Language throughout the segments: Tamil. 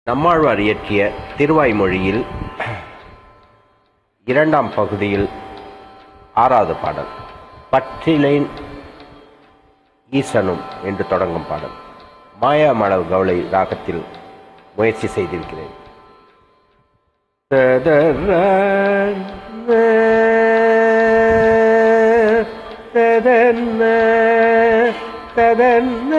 நம்மாழ்வார் இயற்றிய திருவாய்மொழியில் இரண்டாம் பகுதியில் ஆறாவது பாடல் பற்றிலேன் ஈசனும் என்று தொடங்கும் பாடல் மாயாமளவு கவலை ராகத்தில் முயற்சி செய்திருக்கிறேன் ததன்ன ததன்ன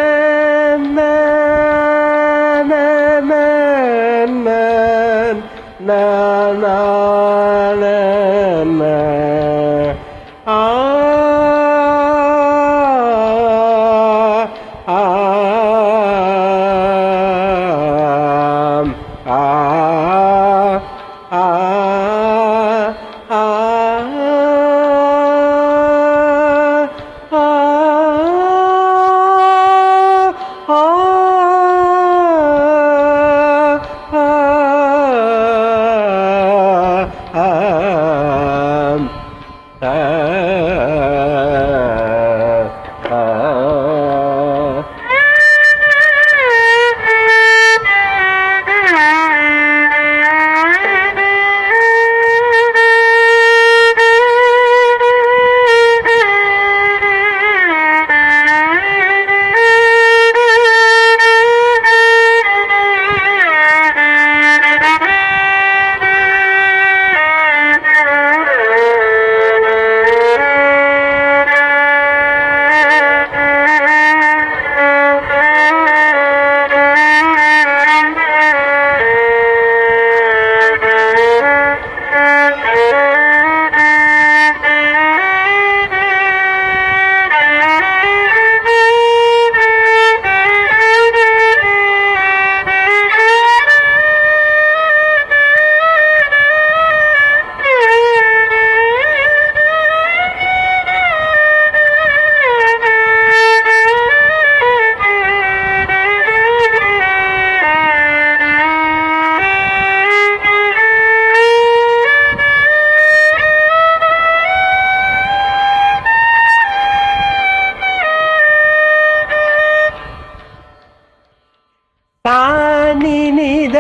சாணி நித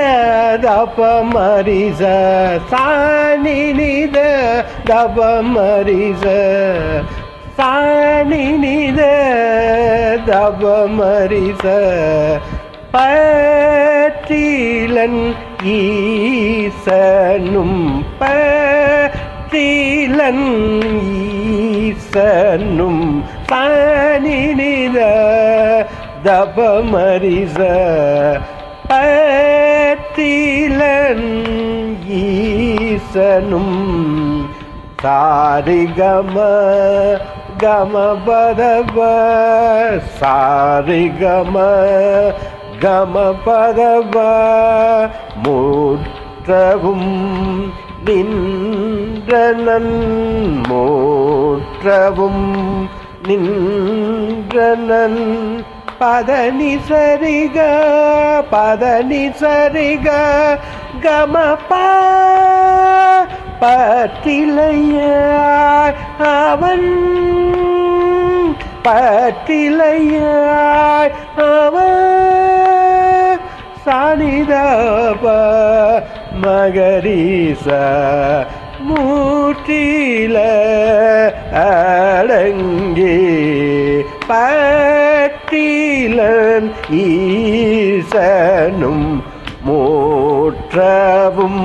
தப மரிச சாணி நித தப மரிச சாணி நித தப மரிச பற்றிலன் ஈசனும் பற்றிலன் ஈசனும் சாணி நித தபமரிச பத்திலன் ஈசனும் சாரிகம கம பதவ சாரிகம கம பதவ மூற்றவும் நின்றனன் மூற்றவும் நின்றனன் பதனி சரிக பதனி சரிக கமப பற்றிலையாய் அவன் பற்றிலையாய் அவன் சானிதப மகரீச மூட்டில அடங்கி பட்டிலன் ஈசனும் மூற்றவும்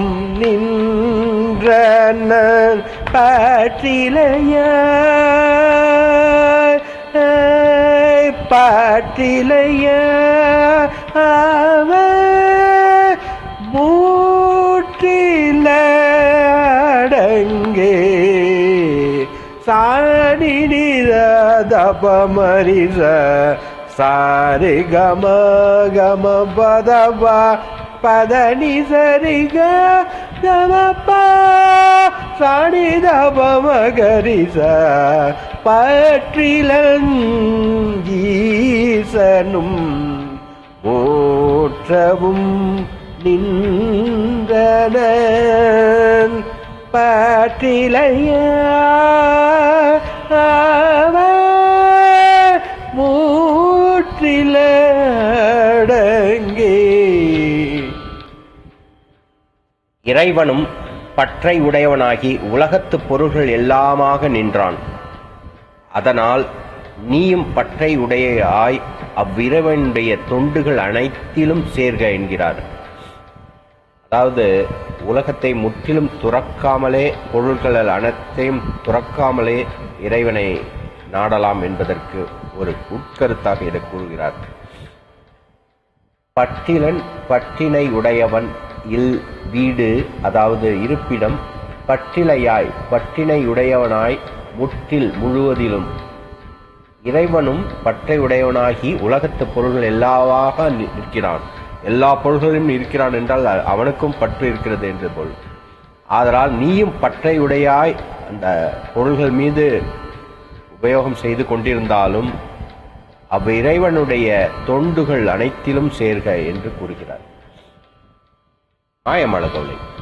நின்றனன் பட்டிலைய பாட்டிலைய அவ மூட்டில அடங்கே சாணி நித தபமரிச சாரி கம கம பதபா பதனி சரிக கமப்பா சாணி தபமகரிச பற்றிலன் ஈசனும் போற்றவும் நின்றனன் பாட்டிலைய மூற்றில அடங்கே இறைவனும் பற்றை உடையவனாகி உலகத்து பொருள்கள் எல்லாமாக நின்றான் அதனால் நீயும் பற்றை உடையாய் அவ்விறைவனுடைய தொண்டுகள் அனைத்திலும் சேர்க என்கிறார் அதாவது உலகத்தை முற்றிலும் துறக்காமலே பொருள்கள் அனைத்தையும் துறக்காமலே இறைவனை நாடலாம் என்பதற்கு ஒரு உட்கருத்தாக இதை கூறுகிறார் பட்டிலன் பட்டினை உடையவன் இல் வீடு அதாவது இருப்பிடம் பட்டிலையாய் பட்டினை உடையவனாய் முற்றில் முழுவதிலும் இறைவனும் பற்றை உடையவனாகி உலகத்து பொருள்கள் எல்லாவாக நி- நிற்கிறான் எல்லா பொருள்களிலும் இருக்கிறான் என்றால் அ- அவனுக்கும் பற்று இருக்கிறது என்று பொருள் ஆதலால் நீயும் பற்றை உடையாய் அந்த பொருள்கள் மீது உபயோகம் செய்து கொண்டிருந்தாலும் அவ் இறைவனுடைய தொண்டுகள் அனைத்திலும் சேர்க என்று கூறுகிறார் மாயமளகொலை